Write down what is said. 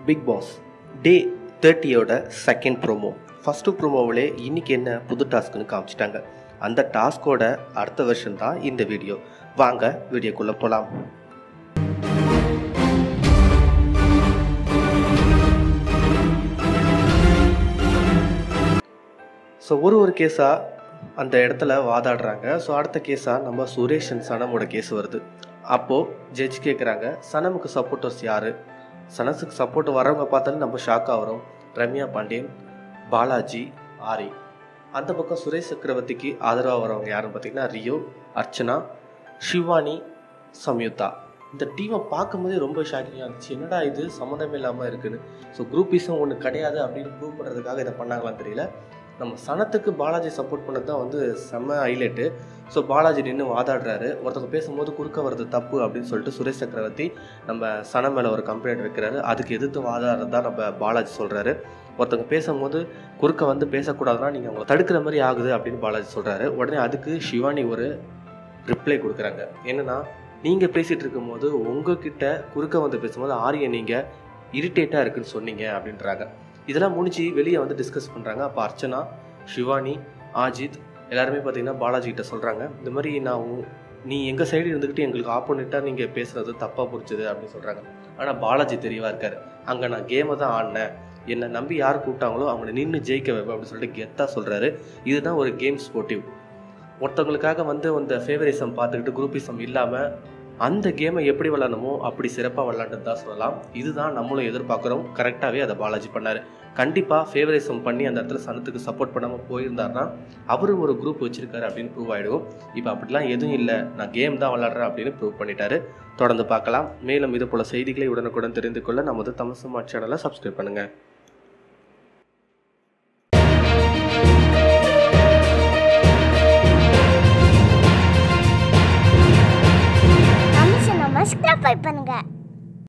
big Boss day தேர்ட்டியோட second promo first ப்ரோமோவிலே இன்னைக்கு என்ன புது டாஸ்க்னு காமிச்சிட்டாங்க அந்த டாஸ்கோட அடுத்த வெர்ஷன் தான் இந்த வீடியோ வாங்க வீடியோக்குள்ளே போகலாம் ஸோ ஒரு ஒரு கேஸாக அந்த இடத்துல வாதாடுறாங்க ஸோ அடுத்த கேஸாக நம்ம சுரேஷ் அண்ட் சனமோட கேஸ் வருது அப்போது ஜட்ஜ் கேட்குறாங்க சனமுக்கு சப்போர்ட்டர்ஸ் யார் சனஸுக்கு சப்போர்ட் வரவங்க பார்த்தாலும் நம்ம ஷாக் ஆகிறோம் ரம்யா பாண்டியன் பாலாஜி ஆரி அந்த பக்கம் சுரேஷ் சக்கரவர்த்திக்கு ஆதரவாக வரவங்க யாருன்னு பார்த்தீங்கன்னா ரியோ அர்ச்சனா ஷிவானி சம்யுக்தா இந்த டீமை பார்க்கும்போதே ரொம்ப ஷாக்கிங்காக இருந்துச்சு என்னடா இது சம்மந்தமே இல்லாமல் இருக்குன்னு ஸோ குரூப்பீஸும் ஒன்று கிடையாது அப்படின்னு ப்ரூவ் பண்ணுறதுக்காக இதை பண்ணாங்களான்னு தெரியல நம்ம சனத்துக்கு பாலாஜி சப்போர்ட் பண்ணது தான் வந்து செம்ம ஹைலைட்டு ஸோ பாலாஜி நின்று வாதாடுறாரு ஒருத்தவங்க பேசும்போது குறுக்க வர்றது தப்பு அப்படின்னு சொல்லிட்டு சுரேஷ் சக்கரவர்த்தி நம்ம சன மேலே ஒரு கம்ப்ளைண்ட் வைக்கிறாரு அதுக்கு எதிர்த்து வாதாடுறது தான் நம்ம பாலாஜி சொல்கிறாரு ஒருத்தவங்க பேசும்போது குறுக்க வந்து பேசக்கூடாதுன்னா நீங்கள் அவங்களை தடுக்கிற மாதிரி ஆகுது அப்படின்னு பாலாஜி சொல்கிறாரு உடனே அதுக்கு சிவானி ஒரு ரிப்ளை கொடுக்குறாங்க என்னன்னா நீங்கள் பேசிகிட்டு இருக்கும்போது உங்ககிட்ட குறுக்க வந்து பேசும்போது ஆரிய நீங்கள் இரிட்டேட்டாக இருக்குன்னு சொன்னீங்க அப்படின்றாங்க இதெல்லாம் முடிஞ்சு வெளியே வந்து டிஸ்கஸ் பண்ணுறாங்க அப்போ அர்ச்சனா சிவானி ஆஜித் எல்லாருமே பார்த்தீங்கன்னா பாலாஜி கிட்ட சொல்கிறாங்க இந்த மாதிரி நான் உ- நீ எங்கள் சைடு இருந்துக்கிட்டு எங்களுக்கு ஆப்போனண்ட்டாக நீங்கள் பேசுகிறது தப்பாக புரிச்சுது அப்படின்னு சொல்கிறாங்க ஆனால் பாலாஜி தெளிவாக இருக்காரு அங்கே நான் கேமை தான் ஆடினேன் என்னை நம்பி யார் கூப்பிட்டாங்களோ அவங்கள நின்று ஜெயிக்க வைப்பேன் அப்படின்னு சொல்லிட்டு கெத்தாக சொல்கிறாரு இதுதான் ஒரு கேம் ஸ்போர்ட்டிவ் ஒருத்தவங்களுக்காக வந்து அந்த ஃபேவரிசம் பார்த்துக்கிட்டு குரூப்பிசம் இல்லாமல் அந்த கேமை எப்படி விளாடணுமோ அப்படி சிறப்பாக விளாண்டுன்னு தான் சொல்லலாம் இதுதான் நம்மளும் எதிர்பார்க்குறோம் கரெக்டாகவே அதை பாலாஜி பண்ணார் கண்டிப்பாக ஃபேவரிசம் பண்ணி அந்த இடத்துல சனத்துக்கு சப்போர்ட் பண்ணாமல் போயிருந்தாருன்னா அவரும் ஒரு குரூப் வச்சிருக்காரு அப்படின்னு ப்ரூவ் ஆகிடும் இப்போ அப்படிலாம் எதுவும் இல்லை நான் கேம் தான் விளாட்றேன் அப்படின்னு ப்ரூவ் பண்ணிட்டாரு தொடர்ந்து பார்க்கலாம் மேலும் இது போல செய்திகளை உடனுக்குடன் தெரிந்து கொள்ள நமது தமிழ் சுமார் சேனலை சப்ஸ்கிரைப் பண்ணுங்கள் நம்ம சேனல் சப்ஸ்கிரைப் பண்ணுங்க